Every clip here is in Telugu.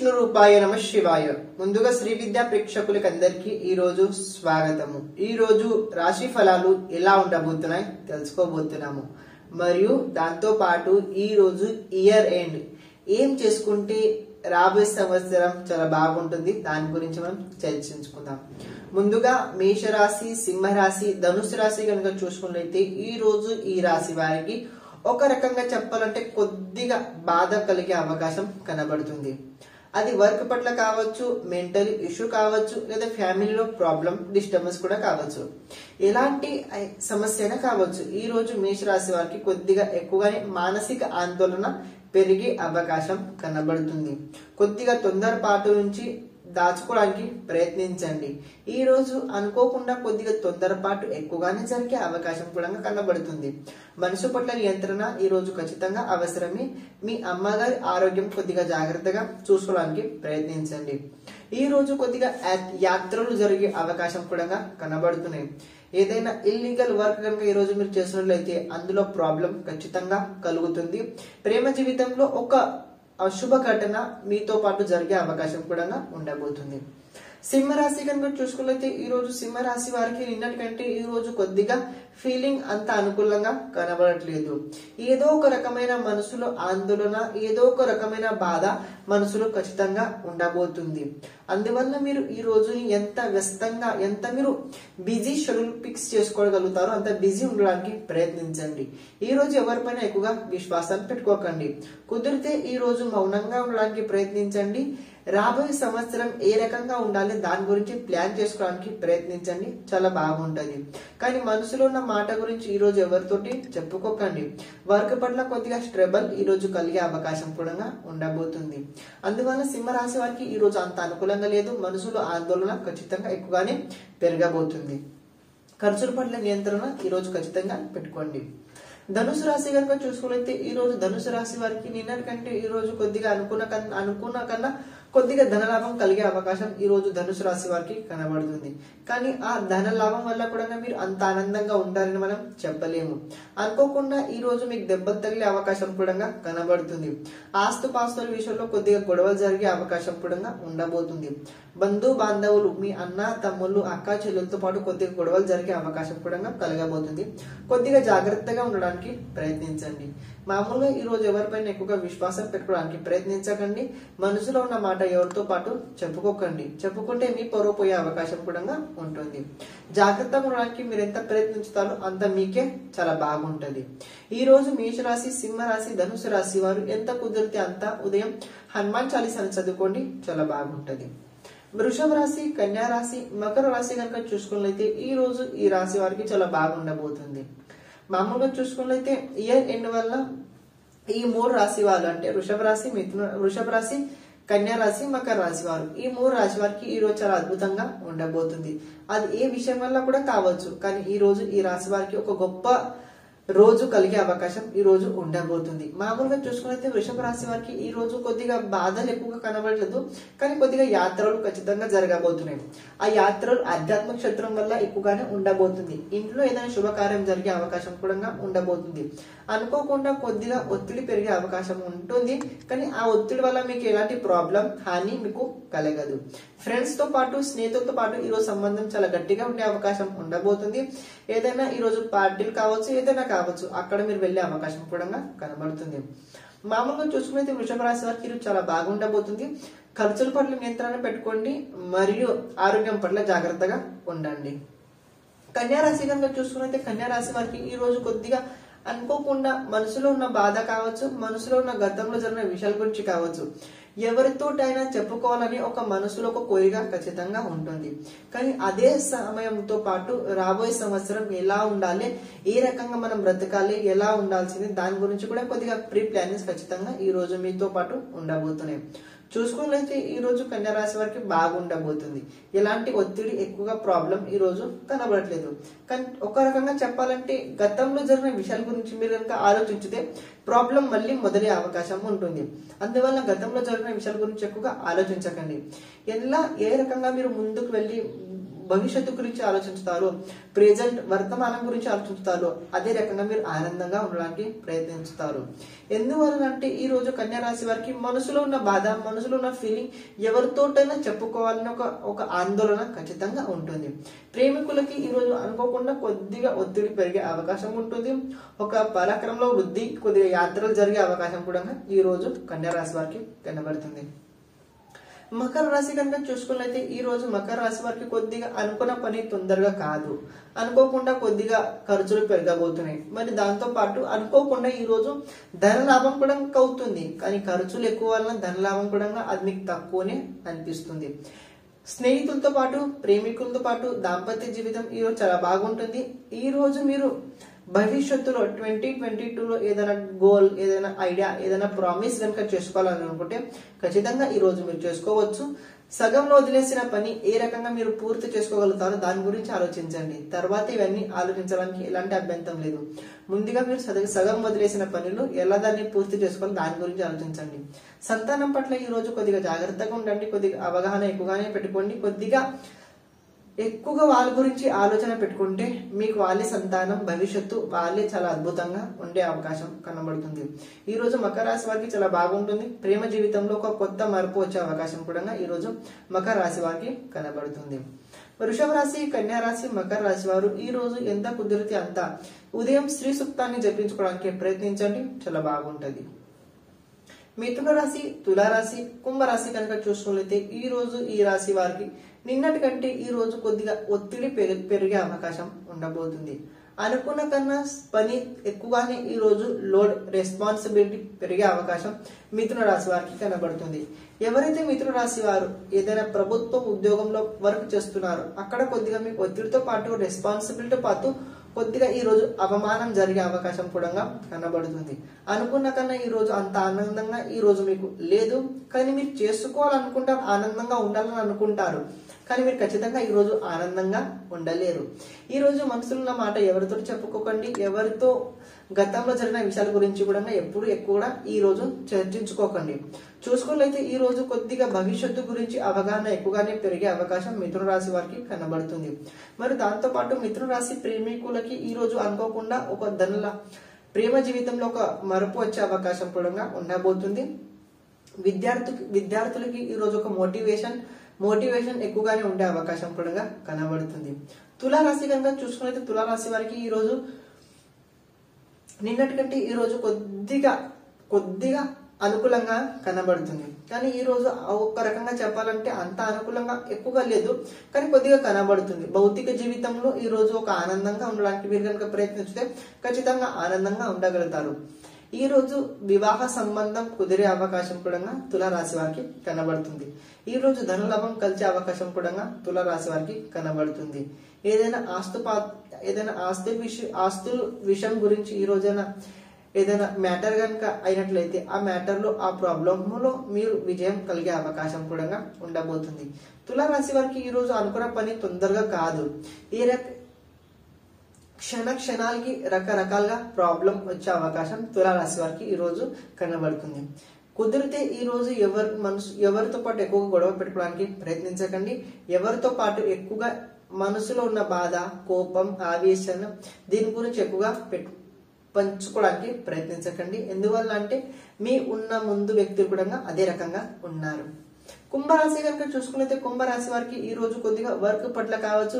విష్ణు రూపాయ నమ శివాయ ముందుగా శ్రీ విద్యా ప్రేక్షకులకి అందరికీ ఈ రోజు స్వాగతము ఈ రోజు రాశి ఫలాలు ఎలా ఉండబోతున్నాయి తెలుసుకోబోతున్నాము మరియు దాంతో పాటు ఈ రోజు ఇయర్ ఎండ్ ఏం చేసుకుంటే రాబోయే సంవత్సరం చాలా బాగుంటుంది దాని గురించి మనం చర్చించుకుందాం ముందుగా మేషరాశి సింహరాశి ధనుసు రాశి కనుక చూసుకున్నట్లయితే ఈ రోజు ఈ రాశి వారికి ఒక రకంగా చెప్పాలంటే కొద్దిగా బాధ కలిగే అవకాశం కనబడుతుంది అది వర్క్ పట్ల కావచ్చు మెంటల్ ఇష్యూ కావచ్చు లేదా ఫ్యామిలీలో ప్రాబ్లం డిస్టర్బెన్స్ కూడా కావచ్చు ఎలాంటి ఐ- సమస్య అయినా కావచ్చు ఈ రోజు మేషరాశి వారికి కొద్దిగా ఎక్కువగానే మానసిక ఆందోళన పెరిగే అవకాశం కనబడుతుంది కొద్దిగా తొందరపాటు నుంచి దాచుకోవడానికి ప్రయత్నించండి ఈ రోజు అనుకోకుండా కొద్దిగా తొందరపాటు ఎక్కువగానే జరిగే అవకాశం కూడా కనబడుతుంది మనసు పట్ల నియంత్రణ ఈ రోజు ఖచ్చితంగా అవసరమే మీ అమ్మగారి ఆరోగ్యం కొద్దిగా జాగ్రత్తగా చూసుకోవడానికి ప్రయత్నించండి ఈ రోజు కొద్దిగా యా- యాత్రలు జరిగే అవకాశం కూడా కనబడుతున్నాయి ఏదైనా ఇల్లీగల్ వర్క్ కనుక ఈ రోజు మీరు చేసినట్లయితే అందులో ప్రాబ్లం ఖచ్చితంగా కలుగుతుంది ప్రేమ జీవితంలో ఒక అశుభ ఘటన మీతో పాటు జరిగే అవకాశం కూడా ఉండబోతుంది సింహరాశి కనుక చూసుకున్నట్లయితే ఈ రోజు సింహరాశి వారికి నిన్నటికంటే ఈ రోజు కొద్దిగా ఫీలింగ్ అంత అనుకూలంగా కనబడట్లేదు ఏదో ఒక రకమైన మనసులో ఆందోళన ఏదో ఒక రకమైన బాధ మనసులో ఖచ్చితంగా ఉండబోతుంది అందువల్ల మీరు ఈ రోజుని ఎంత వ్యస్తంగా ఎంత మీరు బిజీ షెడ్యూల్ ఫిక్స్ చేసుకోగలుగుతారో అంత బిజీ ఉండడానికి ప్రయత్నించండి ఈ రోజు ఎవరిపైన ఎక్కువగా విశ్వాసాన్ని పెట్టుకోకండి కుదిరితే ఈ రోజు మౌనంగా ఉండడానికి ప్రయత్నించండి రాబోయే సంవత్సరం ఏ రకంగా ఉండాలి దాని గురించి ప్లాన్ చేసుకోవడానికి ప్రయత్నించండి చాలా బాగుంటది కానీ మనసులో ఉన్న మాట గురించి ఈ రోజు ఎవరితోటి చెప్పుకోకండి వర్క్ పట్ల కొద్దిగా స్ట్రబల్ ఈ రోజు కలిగే అవకాశం కూడా ఉండబోతుంది అందువల్ల సింహరాశి వారికి ఈ రోజు అంత అనుకూలంగా లేదు మనసులో ఆందోళన ఖచ్చితంగా ఎక్కువగానే పెరగబోతుంది ఖర్చుల పట్ల నియంత్రణ ఈ రోజు ఖచ్చితంగా పెట్టుకోండి ధనుసు రాశి కనుక చూసుకున్నైతే ఈ రోజు ధనుసు రాశి వారికి నిన్నటి కంటే ఈ రోజు కొద్దిగా అనుకున్న కన్నా అనుకున్న కన్నా కొద్దిగా ధనలాభం కలిగే అవకాశం ఈ రోజు ధనుసు రాశి వారికి కనబడుతుంది కానీ ఆ ధన లాభం వల్ల కూడా మీరు అంత ఆనందంగా ఉండాలని మనం చెప్పలేము అనుకోకుండా ఈ రోజు మీకు దెబ్బలు తగిలే అవకాశం కూడా కనబడుతుంది ఆస్తు పాస్తుల విషయంలో కొద్దిగా గొడవలు జరిగే అవకాశం కూడా ఉండబోతుంది బంధు బాంధవులు మీ అన్న తమ్ముళ్ళు అక్క చెల్లెలతో పాటు కొద్దిగా గొడవలు జరిగే అవకాశం కూడా కలగబోతుంది కొద్దిగా జాగ్రత్తగా ఉండడానికి ప్రయత్నించండి మామూలుగా ఈ రోజు ఎవరిపైన ఎక్కువగా విశ్వాసం పెట్టుకోవడానికి ప్రయత్నించకండి మనసులో ఉన్న మాట ఎవరితో పాటు చెప్పుకోకండి చెప్పుకుంటే మీ పొరవ పోయే అవకాశం కూడా ఉంటుంది జాగ్రత్తగా ఉండడానికి మీరు ఎంత ప్రయత్నించుతారో అంత మీకే చాలా బాగుంటది ఈ రోజు మేషరాశి సింహరాశి ధనుసు రాశి వారు ఎంత కుదిరితే అంత ఉదయం హనుమాన్ చాలీసాని చదువుకోండి చాలా బాగుంటది వృషభ రాశి కన్యా రాశి మకర రాశి కనుక చూసుకున్నట్లయితే ఈ రోజు ఈ రాశి వారికి చాలా బాగుండబోతుంది మామూలుగా చూసుకున్నట్లయితే ఇయర్ ఎండ్ వల్ల ఈ మూడు రాశి వాళ్ళు అంటే వృషభ రాశి మిథున వృషభ రాశి కన్యా రాశి మకర రాశి వారు ఈ మూడు రాశి వారికి ఈ రోజు చాలా అద్భుతంగా ఉండబోతుంది అది ఏ విషయం వల్ల కూడా కావచ్చు కానీ ఈ రోజు ఈ రాశి వారికి ఒక గొప్ప రోజు కలిగే అవకాశం ఈ రోజు ఉండబోతుంది మామూలుగా చూసుకున్నైతే వృషభ రాశి వారికి ఈ రోజు కొద్దిగా బాధలు ఎక్కువగా కనబడలేదు కానీ కొద్దిగా యాత్రలు ఖచ్చితంగా జరగబోతున్నాయి ఆ యాత్రలు ఆధ్యాత్మిక క్షేత్రం వల్ల ఎక్కువగానే ఉండబోతుంది ఇంట్లో ఏదైనా శుభకార్యం జరిగే అవకాశం కూడా ఉండబోతుంది అనుకోకుండా కొద్దిగా ఒత్తిడి పెరిగే అవకాశం ఉంటుంది కానీ ఆ ఒత్తిడి వల్ల మీకు ఎలాంటి ప్రాబ్లం హాని మీకు కలగదు ఫ్రెండ్స్ తో పాటు స్నేహితులతో పాటు ఈ రోజు సంబంధం చాలా గట్టిగా ఉండే అవకాశం ఉండబోతుంది ఏదైనా ఈ రోజు పార్టీలు కావచ్చు ఏదైనా కావచ్చు అక్కడ మీరు వెళ్ళే అవకాశం కూడా కనబడుతుంది మామూలుగా చూసుకున్నైతే వృషభ రాశి వారికి ఈరోజు చాలా బాగుండబోతుంది ఖర్చుల పట్ల నియంత్రణ పెట్టుకోండి మరియు ఆరోగ్యం పట్ల జాగ్రత్తగా ఉండండి కన్యా రాశి కనుక చూసుకున్నైతే కన్యా రాశి వారికి ఈ రోజు కొద్దిగా అనుకోకుండా మనసులో ఉన్న బాధ కావచ్చు మనసులో ఉన్న గతంలో జరిగిన విషయాల గురించి కావచ్చు ఎవరితోటైనా చెప్పుకోవాలని ఒక మనసులో ఒక కోరిక ఖచ్చితంగా ఉంటుంది కానీ అదే సమయంతో పాటు రాబోయే సంవత్సరం ఎలా ఉండాలి ఏ రకంగా మనం బ్రతకాలి ఎలా ఉండాల్సింది దాని గురించి కూడా కొద్దిగా ప్రీ ప్లానింగ్స్ ఖచ్చితంగా ఈ రోజు మీతో పాటు ఉండబోతున్నాయి చూసుకున్నట్లయితే ఈ రోజు కన్యా రాశి వారికి బాగుండబోతుంది ఎలాంటి ఒత్తిడి ఎక్కువగా ప్రాబ్లం ఈ రోజు కనబడట్లేదు కానీ ఒక రకంగా చెప్పాలంటే గతంలో జరిగిన విషయాల గురించి మీరు కనుక ఆలోచించితే ప్రాబ్లం మళ్ళీ మొదలే అవకాశం ఉంటుంది అందువల్ల గతంలో జరిగిన విషయాల గురించి ఎక్కువగా ఆలోచించకండి ఎలా ఏ రకంగా మీరు ముందుకు వెళ్ళి భవిష్యత్తు గురించి ఆలోచిస్తారు ప్రెజెంట్ వర్తమానం గురించి ఆలోచిస్తారు అదే రకంగా మీరు ఆనందంగా ఉండడానికి ప్రయత్నిస్తారు ఎందువలనంటే ఈ రోజు కన్యా రాశి వారికి మనసులో ఉన్న బాధ మనసులో ఉన్న ఫీలింగ్ ఎవరితోటైనా చెప్పుకోవాలని ఒక ఒక ఆందోళన ఖచ్చితంగా ఉంటుంది ప్రేమికులకి ఈ రోజు అనుకోకుండా కొద్దిగా ఒత్తిడి పెరిగే అవకాశం ఉంటుంది ఒక పరాక్రమంలో వృద్ధి కొద్దిగా యాత్రలు జరిగే అవకాశం కూడా ఈ రోజు కన్యా రాశి వారికి కనబడుతుంది మకర రాశి కనుక చూసుకున్నట్లయితే ఈ రోజు మకర రాశి వారికి కొద్దిగా అనుకున్న పని తొందరగా కాదు అనుకోకుండా కొద్దిగా ఖర్చులు పెరగబోతున్నాయి మరి దాంతో పాటు అనుకోకుండా ఈ రోజు ధన లాభం కూడా అవుతుంది కానీ ఖర్చులు ఎక్కువ వలన ధన లాభం కూడా అది మీకు తక్కువనే అనిపిస్తుంది స్నేహితులతో పాటు ప్రేమికులతో పాటు దాంపత్య జీవితం ఈ రోజు చాలా బాగుంటుంది ఈ రోజు మీరు భవిష్యత్తులో ట్వంటీ ట్వంటీ టూలో ఏదైనా గోల్ ఏదైనా ఐడియా ఏదైనా ప్రామిస్ కనుక చేసుకోవాలని అనుకుంటే ఖచ్చితంగా ఈ రోజు మీరు చేసుకోవచ్చు సగంలో వదిలేసిన పని ఏ రకంగా మీరు పూర్తి చేసుకోగలుగుతారో దాని గురించి ఆలోచించండి తర్వాత ఇవన్నీ ఆలోచించడానికి ఎలాంటి అభ్యంతరం లేదు ముందుగా మీరు సగ- సగం వదిలేసిన పనులు ఎలా దాన్ని పూర్తి చేసుకోవాలి దాని గురించి ఆలోచించండి సంతానం పట్ల ఈ రోజు కొద్దిగా జాగ్రత్తగా ఉండండి కొద్దిగా అవగాహన ఎక్కువగానే పెట్టుకోండి కొద్దిగా ఎక్కువగా వాళ్ళ గురించి ఆలోచన పెట్టుకుంటే మీకు వాళ్ళే సంతానం భవిష్యత్తు వాళ్ళే చాలా అద్భుతంగా ఉండే అవకాశం కనబడుతుంది ఈ రోజు మకర రాశి వారికి చాలా బాగుంటుంది ప్రేమ జీవితంలో ఒక కొత్త మార్పు వచ్చే అవకాశం కూడా ఈ రోజు మకర రాశి వారికి కనబడుతుంది వృషభ రాశి కన్యా రాశి మకర రాశి వారు ఈ రోజు ఎంత కుదిరితే అంత ఉదయం శ్రీ సూక్తాన్ని జపించుకోవడానికి ప్రయత్నించండి చాలా బాగుంటది మిథున రాశి తులారాశి కుంభరాశి కనుక చూసుకున్నట్లయితే ఈ రోజు ఈ రాశి వారికి నిన్నటి కంటే ఈ రోజు కొద్దిగా ఒత్తిడి పెరి- పెరిగే అవకాశం ఉండబోతుంది అనుకున్న కన్నా పని ఎక్కువగానే ఈ రోజు లోడ్ రెస్పాన్సిబిలిటీ పెరిగే అవకాశం మిథున రాశి వారికి కనబడుతుంది ఎవరైతే మిథున రాశి వారు ఏదైనా ప్రభుత్వ ఉద్యోగంలో వర్క్ చేస్తున్నారో అక్కడ కొద్దిగా మీకు ఒత్తిడితో పాటు రెస్పాన్సిబిలిటీ పాటు కొద్దిగా ఈ రోజు అవమానం జరిగే అవకాశం కూడా కనబడుతుంది అనుకున్న కన్నా ఈ రోజు అంత ఆనందంగా ఈ రోజు మీకు లేదు కానీ మీరు చేసుకోవాలనుకుంటారు ఆనందంగా ఉండాలని అనుకుంటారు కానీ మీరు ఖచ్చితంగా ఈ రోజు ఆనందంగా ఉండలేరు ఈ రోజు మనసులో ఉన్న మాట ఎవరితో చెప్పుకోకండి ఎవరితో గతంలో జరిగిన విషయాల గురించి కూడా ఎప్పుడు ఎక్కువ ఈ రోజు చర్చించుకోకండి చూసుకున్నట్లయితే ఈ రోజు కొద్దిగా భవిష్యత్తు గురించి అవగాహన ఎక్కువగానే పెరిగే అవకాశం మిథున రాశి వారికి కనబడుతుంది మరి దాంతో పాటు మిథున రాశి ప్రేమికులకి ఈ రోజు అనుకోకుండా ఒక ధనల ప్రేమ జీవితంలో ఒక మరపు వచ్చే అవకాశం కూడా ఉండబోతుంది విద్యార్థి విద్యార్థులకి ఈ రోజు ఒక మోటివేషన్ మోటివేషన్ ఎక్కువగానే ఉండే అవకాశం కూడా కనబడుతుంది తులారాశి కనుక చూసుకున్నట్లయితే తులారాశి వారికి ఈ రోజు నిన్నటి కంటే ఈ రోజు కొద్దిగా కొద్దిగా అనుకూలంగా కనబడుతుంది కానీ ఈ రోజు ఒక్క రకంగా చెప్పాలంటే అంత అనుకూలంగా ఎక్కువగా లేదు కానీ కొద్దిగా కనబడుతుంది భౌతిక జీవితంలో ఈ రోజు ఒక ఆనందంగా ఉండడానికి మీరు కనుక ప్రయత్నిస్తే ఖచ్చితంగా ఆనందంగా ఉండగలుగుతారు ఈ రోజు వివాహ సంబంధం కుదిరే అవకాశం కూడా తులారాశి వారికి కనబడుతుంది ఈ రోజు ధనలాభం కలిసే అవకాశం కూడా తులారాశి వారికి కనబడుతుంది ఏదైనా ఆస్తు పా ఏదైనా ఆస్తి విషయం ఆస్తుల విషయం గురించి ఈ రోజైనా ఏదైనా మ్యాటర్ కనుక అయినట్లయితే ఆ మ్యాటర్ లో ఆ ప్రాబ్లమ్ లో మీరు విజయం కలిగే అవకాశం కూడా ఉండబోతుంది తులారాశి వారికి ఈ రోజు అనుకున్న పని తొందరగా కాదు ఏ రక క్షణ క్షణాలకి రకరకాలుగా ప్రాబ్లం వచ్చే అవకాశం తులారాశి వారికి ఈ రోజు కనబడుతుంది కుదిరితే ఈ రోజు ఎవరి మనసు ఎవరితో పాటు ఎక్కువగా గొడవ పెట్టుకోవడానికి ప్రయత్నించకండి ఎవరితో పాటు ఎక్కువగా మనసులో ఉన్న బాధ కోపం ఆవేశం దీని గురించి ఎక్కువగా పెట్టు పంచుకోవడానికి ప్రయత్నించకండి ఎందువల్ల అంటే మీ ఉన్న ముందు వ్యక్తులు కూడా అదే రకంగా ఉన్నారు కుంభరాశి కనుక చూసుకున్నైతే కుంభరాశి వారికి ఈ రోజు కొద్దిగా వర్క్ పట్ల కావచ్చు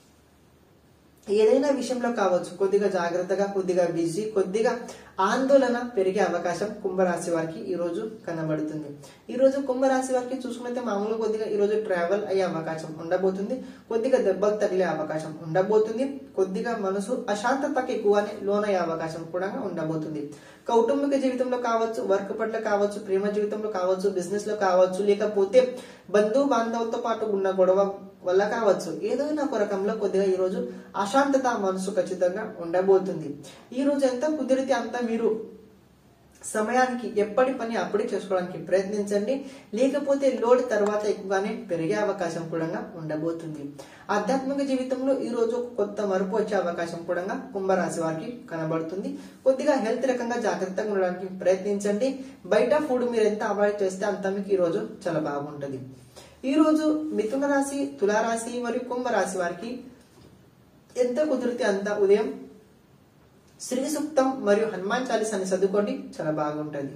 ఏదైనా విషయంలో కావచ్చు కొద్దిగా జాగ్రత్తగా కొద్దిగా బిజీ కొద్దిగా ఆందోళన పెరిగే అవకాశం కుంభరాశి వారికి ఈ రోజు కనబడుతుంది ఈ రోజు కుంభరాశి వారికి చూసుకుంటే మామూలుగా కొద్దిగా ఈ రోజు ట్రావెల్ అయ్యే అవకాశం ఉండబోతుంది కొద్దిగా దెబ్బలు తగిలే అవకాశం ఉండబోతుంది కొద్దిగా మనసు అశాంతతకి ఎక్కువనే లోనయ్యే అవకాశం కూడా ఉండబోతుంది కౌటుంబిక జీవితంలో కావచ్చు వర్క్ పట్ల కావచ్చు ప్రేమ జీవితంలో కావచ్చు బిజినెస్ లో కావచ్చు లేకపోతే బంధు బాంధవులతో పాటు ఉన్న గొడవ వల్ల కావచ్చు ఏదైనా ఒక రకంలో కొద్దిగా ఈ రోజు అశాంతత మనసు ఖచ్చితంగా ఉండబోతుంది ఈ రోజు ఎంత కుదిరితే అంత మీరు సమయానికి ఎప్పటి పని అప్పుడే చేసుకోవడానికి ప్రయత్నించండి లేకపోతే లోడ్ తర్వాత ఎక్కువగానే పెరిగే అవకాశం కూడా ఉండబోతుంది ఆధ్యాత్మిక జీవితంలో ఈ రోజు ఒక కొత్త మరుపు వచ్చే అవకాశం కూడా కుంభరాశి వారికి కనబడుతుంది కొద్దిగా హెల్త్ రకంగా జాగ్రత్తగా ఉండడానికి ప్రయత్నించండి బయట ఫుడ్ మీరు ఎంత అవాయిడ్ చేస్తే అంత మీకు ఈ రోజు చాలా బాగుంటుంది ఈ రోజు మిథున రాశి తులారాశి మరియు కుంభరాశి వారికి ఎంత కుదిరితే అంత ఉదయం శ్రీ సూక్తం మరియు హనుమాన్ చాలీసాని చదువుకోండి చాలా బాగుంటుంది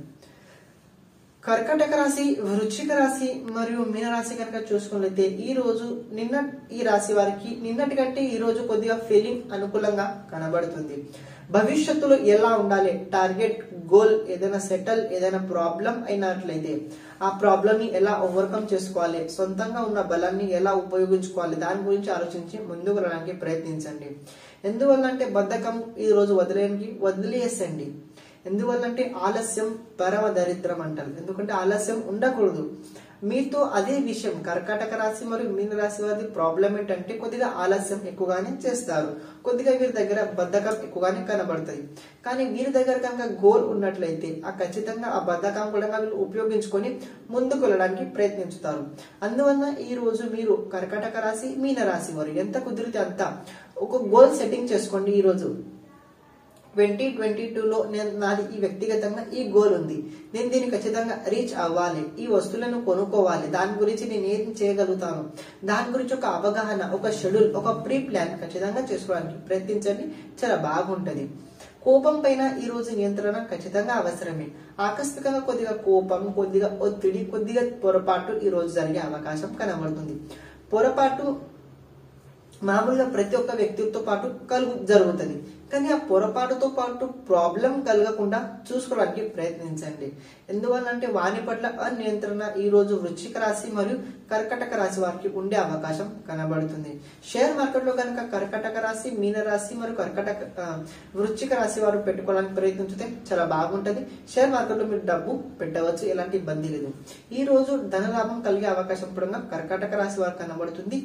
కర్కటక రాశి వృశ్చిక రాశి మరియు మీన రాశి కనుక చూసుకున్నట్లయితే ఈ రోజు నిన్న ఈ రాశి వారికి నిన్నటి కంటే ఈ రోజు కొద్దిగా ఫీలింగ్ అనుకూలంగా కనబడుతుంది భవిష్యత్తులో ఎలా ఉండాలి టార్గెట్ గోల్ ఏదైనా సెటిల్ ఏదైనా ప్రాబ్లం అయినట్లయితే ఆ ప్రాబ్లం ని ఎలా ఓవర్కమ్ చేసుకోవాలి సొంతంగా ఉన్న బలాన్ని ఎలా ఉపయోగించుకోవాలి దాని గురించి ఆలోచించి ముందుకు వెళ్ళడానికి ప్రయత్నించండి ఎందువల్ల అంటే బద్ధకం ఈ రోజు వదిలేనికి వదిలేసండి ఎందువల్లంటే ఆలస్యం పరమ దరిద్రం అంటారు ఎందుకంటే ఆలస్యం ఉండకూడదు మీతో అదే విషయం కర్కాటక రాశి మరియు మీన రాశి వారి ప్రాబ్లం ఏంటంటే కొద్దిగా ఆలస్యం ఎక్కువగానే చేస్తారు కొద్దిగా వీరి దగ్గర బద్ధకం ఎక్కువగానే కనబడుతుంది కానీ వీరి దగ్గర కనుక గోల్ ఉన్నట్లయితే ఆ ఖచ్చితంగా ఆ బద్ధకం కూడా వీళ్ళు ఉపయోగించుకొని ముందుకు వెళ్ళడానికి ప్రయత్నించుతారు అందువల్ల ఈ రోజు మీరు కర్కాటక రాశి మీన రాశి వారు ఎంత కుదిరితే అంత ఒక గోల్ సెట్టింగ్ చేసుకోండి ఈ రోజు ట్వంటీ ట్వంటీ టూలో నేను నాది ఈ వ్యక్తిగతంగా ఈ గోల్ ఉంది నేను దీన్ని ఖచ్చితంగా రీచ్ అవ్వాలి ఈ వస్తువులను కొనుక్కోవాలి దాని గురించి నేను ఏం చేయగలుగుతాను దాని గురించి ఒక అవగాహన ఒక షెడ్యూల్ ఒక ప్రీ ప్లాన్ ఖచ్చితంగా చేసుకోవడానికి ప్రయత్నించండి చాలా బాగుంటది కోపం పైన ఈ రోజు నియంత్రణ ఖచ్చితంగా అవసరమే ఆకస్మికంగా కొద్దిగా కోపం కొద్దిగా ఒత్తిడి కొద్దిగా పొరపాటు ఈ రోజు జరిగే అవకాశం కనబడుతుంది పొరపాటు మామూలుగా ప్రతి ఒక్క వ్యక్తితో పాటు కలుగు జరుగుతుంది కానీ ఆ పొరపాటుతో పాటు ప్రాబ్లం కలగకుండా చూసుకోవడానికి ప్రయత్నించండి ఎందువల్లంటే వాని పట్ల అనియంత్రణ ఈ రోజు వృశ్చిక రాశి మరియు కర్కటక రాశి వారికి ఉండే అవకాశం కనబడుతుంది షేర్ మార్కెట్ లో కనుక కర్కటక రాశి మీన రాశి మరియు కర్కటక ఆ, వృశ్చిక రాశి వారు పెట్టుకోవడానికి ప్రయత్నించితే చాలా బాగుంటది షేర్ మార్కెట్ లో మీరు డబ్బు పెట్టవచ్చు ఎలాంటి ఇబ్బంది లేదు ఈ రోజు ధనలాభం కలిగే అవకాశం కూడా కర్కటక రాశి వారికి కనబడుతుంది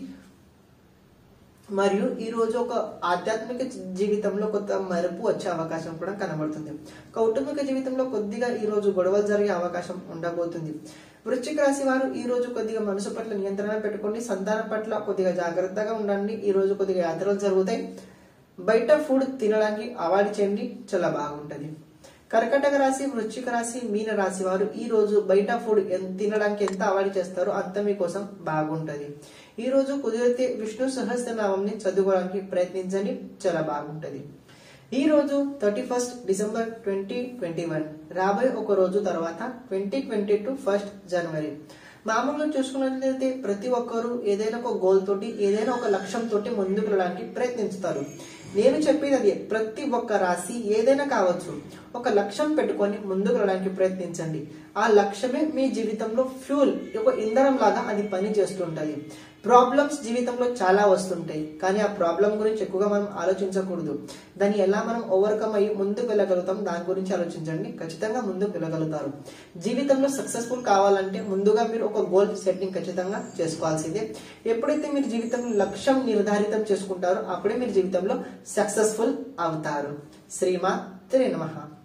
మరియు ఈ రోజు ఒక ఆధ్యాత్మిక జీవితంలో కొత్త మరుపు వచ్చే అవకాశం కూడా కనబడుతుంది కౌటుంబిక జీవితంలో కొద్దిగా ఈ రోజు గొడవలు జరిగే అవకాశం ఉండబోతుంది వృశ్చిక రాశి వారు ఈ రోజు కొద్దిగా మనసు పట్ల నియంత్రణ పెట్టుకోండి సంతానం పట్ల కొద్దిగా జాగ్రత్తగా ఉండండి ఈ రోజు కొద్దిగా యాత్రలు జరుగుతాయి బయట ఫుడ్ తినడానికి అవాయిడ్ చేయండి చాలా బాగుంటది కర్కటక రాశి వృశ్చిక రాశి మీన రాశి వారు ఈ రోజు బయట ఫుడ్ ఎన్- తినడానికి ఎంత అవాయిడ్ చేస్తారో అంత మీకోసం బాగుంటది ఈ రోజు కుదిరితే విష్ణు సహస్రనామంని చదువుకోవడానికి ప్రయత్నించండి చాలా బాగుంటది ఈ రోజు thirty first December twenty twenty one రాబోయే ఒక రోజు తర్వాత ట్వంటీ ట్వంటీ టూ ఫస్ట్ జనవరి మామూలుగా చూసుకున్నట్లయితే ప్రతి ఒక్కరూ ఏదైనా ఒక గోల్ తోటి ఏదైనా ఒక లక్ష్యం తోటి ముందుకు వెళ్ళడానికి ప్రయత్నిస్తారు నేను చెప్పేది అది ప్రతి ఒక్క రాశి ఏదైనా కావచ్చు ఒక లక్ష్యం పెట్టుకొని ముందుకు వెళ్ళడానికి ప్రయత్నించండి ఆ లక్ష్యమే మీ జీవితంలో ఫ్యూల్ ఒక ఇంధనం లాగా అది పని చేస్తుంటది ప్రాబ్లమ్స్ జీవితంలో చాలా వస్తుంటాయి కానీ ఆ ప్రాబ్లం గురించి ఎక్కువగా మనం ఆలోచించకూడదు దాన్ని ఎలా మనం ఓవర్కమ్ అయ్యి ముందుకు వెళ్ళగలుగుతాం దాని గురించి ఆలోచించండి ఖచ్చితంగా ముందుకు వెళ్ళగలుగుతారు జీవితంలో సక్సెస్ఫుల్ కావాలంటే ముందుగా మీరు ఒక గోల్ సెట్టింగ్ ఖచ్చితంగా చేసుకోవాల్సిందే ఎప్పుడైతే మీరు జీవితంలో లక్ష్యం నిర్ధారితం చేసుకుంటారో అప్పుడే మీరు జీవితంలో సక్సెస్ఫుల్ అవుతారు శ్రీమా త్రే నమః